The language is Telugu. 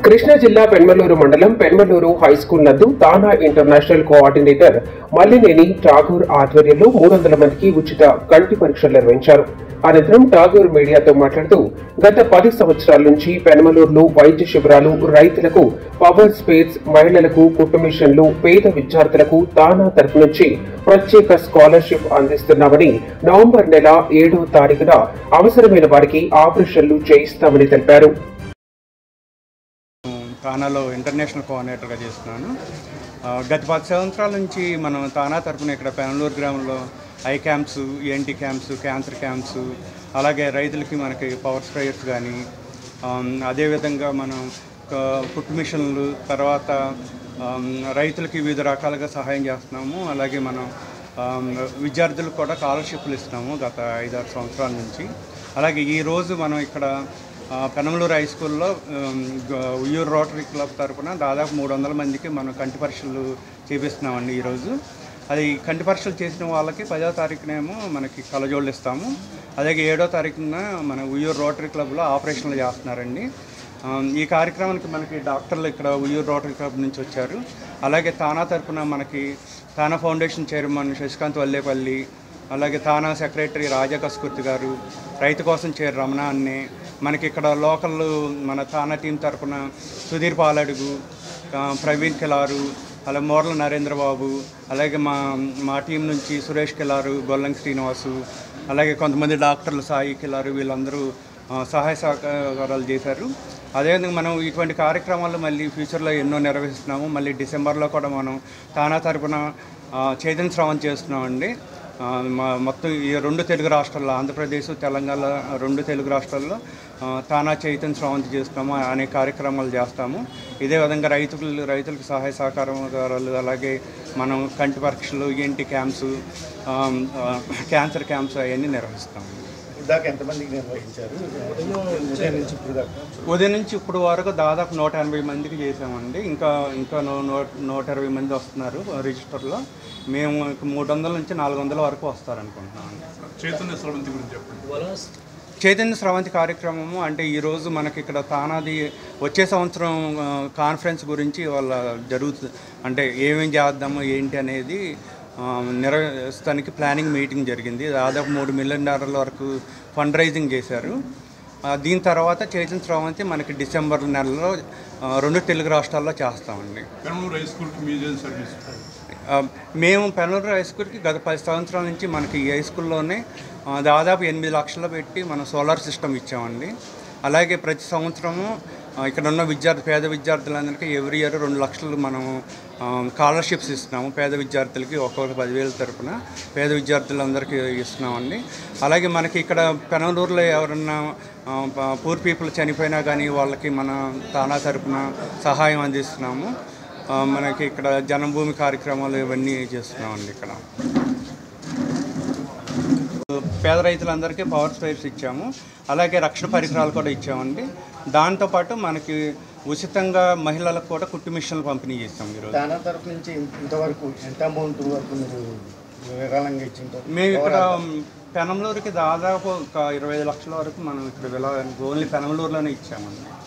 కృష్ణా జిల్లా పెన్మలూరు మండలం పెన్మలూరు హై స్కూల్ నందు TANA international coordinator Mallineni Tagore ఆధ్వర్యంలో మూడు వందల మందికి ఉచిత కంటి పరీక్షలు నిర్వహించారు అనంతరం ఠాగూర్ మీడియాతో మాట్లాడుతూ గత పది సంవత్సరాల నుంచి పెనమలూరులో వైద్య శిబిరాలు రైతులకు పవర్ స్పేస్ మహిళలకు కుట్టు మిషన్లు పేద విద్యార్థులకు తానా తరపు నుంచి ప్రత్యేక స్కాలర్షిప్ అందిస్తున్నామని నవంబర్ నెల ఏడో తారీఖున అవసరమైన వారికి ఆపరేషన్లు చేయిస్తామని తెలిపారు తానాలో ఇంటర్నేషనల్ కోఆర్డినేటర్గా చేస్తున్నాను ఆ, గత పది సంవత్సరాల నుంచి మనం తానా తరపున ఇక్కడ పెనలూరు గ్రామంలో eye camps ENT camps cancer camps అలాగే రైతులకి మనకి పవర్ స్ప్రేయర్స్ కానీ ఆమ్, అదేవిధంగా మనం క- కుట్టు మిషన్లు తర్వాత ఆమ్, రైతులకి వివిధ రకాలుగా సహాయం చేస్తున్నాము అలాగే మనం ఆమ్, విద్యార్థులకు కూడా స్కాలర్షిప్లు ఇస్తున్నాము గత ఐదారు సంవత్సరాల నుంచి అలాగే ఈరోజు మనం ఇక్కడ ఆ, పెనమలూరు హై స్కూల్లో ఉమ్, గ- ఉయ్యూరు రోటరీ క్లబ్ తరపున దాదాపు మూడు వందల మందికి మనం కంటి పరీక్షలు చేపిస్తున్నామండి ఈరోజు అది కంటి పరీక్షలు చేసిన వాళ్ళకి పదో తారీఖునేమో మనకి కలజోళ్ళు ఇస్తాము అలాగే ఏడో తారీఖున మన ఉయ్యూరు రోటరీ క్లబ్లో ఆపరేషన్లు చేస్తున్నారండి ఆ, ఈ కార్యక్రమానికి మనకి డాక్టర్లు ఇక్కడ ఉయ్యూరు రోటరీ క్లబ్ నుంచి వచ్చారు అలాగే తానా తరపున మనకి TANA foundation chairman Sasikanth Vallepalli అలాగే తానా సెక్రటరీ రాజా కస్కుర్తి గారు రైతు కోసం చేరు రమణ అన్నే మనకి ఇక్కడ లోకల్ మన తానా టీం తరపున సుధీర్ పాలడుగు ఆ, ప్రవీణ్ కిలారు అలాగే మోర్ల నరేంద్రబాబు అలాగే మా మా టీం నుంచి సురేష్ కిలారు గొల్లంగి శ్రీనివాసు అలాగే కొంతమంది డాక్టర్లు సాయి కిలారు వీళ్ళందరూ ఆ, సహాయ సహకారాలు చేశారు అదేవిధంగా మనం ఇటువంటి కార్యక్రమాలు మళ్ళీ ఫ్యూచర్లో ఎన్నో నిర్వహిస్తున్నాము మళ్ళీ డిసెంబర్లో కూడా మనం తానా తరపున ఆ, చైతన్య శ్రవణ్ చేస్తున్నామండి ఆ, మా మొత్తం ఈ రెండు తెలుగు రాష్ట్రాల్లో ఆంధ్రప్రదేశ్ తెలంగాణ రెండు తెలుగు రాష్ట్రాల్లో ఆ, తానా చైతన్య శ్రవంతి చేస్తాము అనే కార్యక్రమాలు చేస్తాము ఇదే విధంగా రైతులు రైతులకు సహాయ సహకారాలు అలాగే మనం కంటి పరీక్షలు ఏంటి క్యాంప్స్ ఆ, ఆ, క్యాన్సర్ క్యాంప్స్ అవన్నీ నిర్వహిస్తాము ఇందాక ఎంతమందికి నిర్వహించారు ఉదయం నుంచి ఇప్పుడు దాకా ఉదయం నుంచి ఇప్పుడు వరకు దాదాపు నూట ఎనభై మందికి చేసామండి ఇంకా ఇంకా నూ- నూ- నూట ఇరవై మంది వస్తున్నారు రిజిస్టర్లో మేము ఇంక మూడు వందల నుంచి నాలుగు వందల వరకు వస్తారనుకుంటున్నామండి చైతన్య స్రవంతి గురించి చెప్పండి చైతన్య స్రవంతి కార్యక్రమము అంటే ఈరోజు మనకి ఇక్కడ తానాది వచ్చే సంవత్సరం ఆ, కాన్ఫరెన్స్ గురించి వాళ్ళ జరుగుతుంది అంటే ఏమేం చేద్దాము ఏంటి అనేది ఆ, నిర్వహిస్తానికి ప్లానింగ్ మీటింగ్ జరిగింది దాదాపు మూడు మిలియన్ డాలర్ల వరకు ఫండ్ రైజింగ్ చేశారు ఆ, దీని తర్వాత చైతన్య స్రవంతి మనకి డిసెంబర్ నెలలో ఆ, రెండు తెలుగు రాష్ట్రాల్లో చేస్తామండి పెనమూరు హై స్కూల్కి మ్యూజియం సర్వీస్ ఆ, మేము పెనలూరు హై స్కూల్కి గత పది సంవత్సరాల నుంచి మనకి ఈ హై స్కూల్లోనే ఆ, దాదాపు ఎనిమిది లక్షలు పెట్టి మనం సోలార్ సిస్టమ్ ఇచ్చామండి అలాగే ప్రతి సంవత్సరము ఆ, ఇక్కడ ఉన్న విద్యార్థి పేద విద్యార్థులందరికీ ఎవ్రీ ఇయర్ రెండు లక్షలు మనం స్కాలర్షిప్స్ ఇస్తున్నాము పేద విద్యార్థులకి ఒక్కొక్క పదివేల తరపున పేద విద్యార్థులందరికీ ఇస్తున్నామండి అలాగే మనకి ఇక్కడ పెనలూరులో ఎవరన్నా పూర్ పీపుల్ చనిపోయినా కానీ వాళ్ళకి మన తానా తరపున సహాయం అందిస్తున్నాము ఆ, మనకి ఇక్కడ జన్మభూమి కార్యక్రమాలు ఇవన్నీ చేస్తున్నామండి ఇక్కడ పేద రైతులందరికీ పవర్ స్పేర్స్ ఇచ్చాము అలాగే రక్షణ పరికరాలు కూడా ఇచ్చామండి దాంతోపాటు మనకి ఉచితంగా మహిళలకు కూడా కుట్టు మిషన్లు పంపిణీ చేస్తాం ఈరోజు దానా తరపు నుంచి ఇంత- ఇంతవరకు ఎంత అమౌంట్ వరకు మీరు విరాళంగా ఇచ్చింటారు మేము ఇక్కడ పెనంలూరుకి దాదాపు ఒక ఇరవై ఐదు లక్షల వరకు మనం ఇక్కడ విలా ఓన్లీ పెనంలూరులోనే ఇచ్చామండి